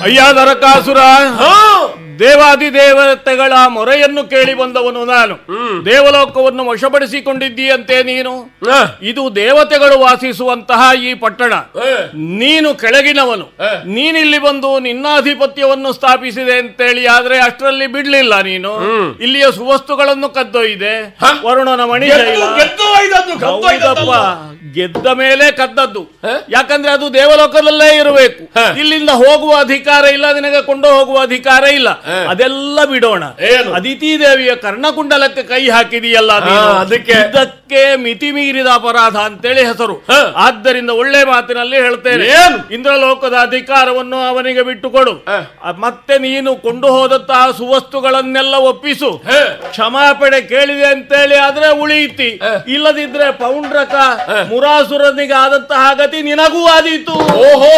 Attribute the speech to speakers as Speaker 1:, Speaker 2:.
Speaker 1: ಅಯ್ಯ ನರಕಾಸುರ
Speaker 2: ಹಾ
Speaker 1: ದೇವಾದಿ ದೇವತೆಗಳ ಮೊರೆಯನ್ನು ಕೇಳಿ ಬಂದವನು ನಾನು ದೇವಲೋಕವನ್ನು ವಶಪಡಿಸಿಕೊಂಡಿದ್ದೀಯಂತೆ ನೀನು
Speaker 2: ಹಾ.
Speaker 1: ಇದು ದೇವತೆಗಳು ವಾಸಿಸುವಂತಹ ಈ ಪಟ್ಟಣ
Speaker 2: ಹಾ.
Speaker 1: ನೀನು ಕೆಳಗಿನವನು
Speaker 2: ಹ.
Speaker 1: ನೀನಿಲ್ಲಿ ಬಂದು ನಿನ್ನಾಧಿಪತ್ಯವನ್ನು ಸ್ಥಾಪಿಸಿದೆ ಅಂತೇಳಿ ಆದ್ರೆ ಅಷ್ಟರಲ್ಲಿ ಬಿಡ್ಲಿಲ್ಲ ನೀನು ಇಲ್ಲಿಯ ಸುವಸ್ತುಗಳನ್ನು ಕದ್ದೊಯ್ದೆ
Speaker 2: ಹ?
Speaker 1: ವರುಣನ ಮಣಿ
Speaker 2: ಗೆದ್ದು
Speaker 1: ಶೈಲ.
Speaker 2: ಗೆದ್ದು ಒಯ್ದದ್ದು, ಕದ್ದು
Speaker 1: ಹೌದಪ್ಪ
Speaker 2: ಒಯ್ದದ್ದಲ್ಲ.
Speaker 1: ಗೆದ್ದ ಮೇಲೆ ಕದ್ದದ್ದು
Speaker 2: ಹ?
Speaker 1: ಯಾಕಂದ್ರೆ ಅದು ದೇವಲೋಕದಲ್ಲೇ ಇರಬೇಕು
Speaker 2: ಹ.
Speaker 1: ಇಲ್ಲಿಂದ ಹೋಗುವ ಅಧಿಕಾರ ಇಲ್ಲ ನಿನಗೆ ಕೊಂಡು ಹೋಗುವ ಅಧಿಕಾರ ಇಲ್ಲ
Speaker 2: ಹ.
Speaker 1: ಅದೆಲ್ಲ ಬಿಡೋಣ
Speaker 2: ಏನು?
Speaker 1: ಅದಿತಿ ದೇವಿಯ ಕರ್ಣಕುಂಡಲಕ್ಕೆ ಕೈ ಹಾಕಿದೀಯಲ್ಲ ನೀನು.
Speaker 2: ಹಾ, ಅದಕ್ಕೆ.
Speaker 1: ಇದಕ್ಕೆ ಮಿತಿ ಮೀರಿದ ಅಪರಾಧ ಅಂತೇಳಿ ಹೆಸರು
Speaker 2: ಹ.
Speaker 1: ಆದ್ದರಿಂದ ಒಳ್ಳೆ ಮಾತಿನಲ್ಲಿ ಹೇಳ್ತೇನೆ
Speaker 2: ಏನು?
Speaker 1: ಇಂದ್ರಲೋಕದ ಅಧಿಕಾರವನ್ನು ಅವನಿಗೆ ಬಿಟ್ಟುಕೊಡು
Speaker 2: ಹ.
Speaker 1: ಅ- ಮತ್ತೆ ನೀನು ಕೊಂಡು ಹೋದಂತಹ ಸುವಸ್ತುಗಳನ್ನೆಲ್ಲ ಒಪ್ಪಿಸು
Speaker 2: ಹ.
Speaker 1: ಕ್ಷಮಾಪಣೆ ಕೇಳಿದೆ ಅಂತೇಳಿ ಆದ್ರೆ ಉಳಿಯಿತಿ
Speaker 2: ಹ.
Speaker 1: ಇಲ್ಲದಿದ್ರೆ ಪೌಂಡ್ರಕ ಮುರಾಸುರನಿಗೆ ಆದಂತಹ ಗತಿ ನಿನಗೂ ಆದೀತು
Speaker 2: ಓಹೋ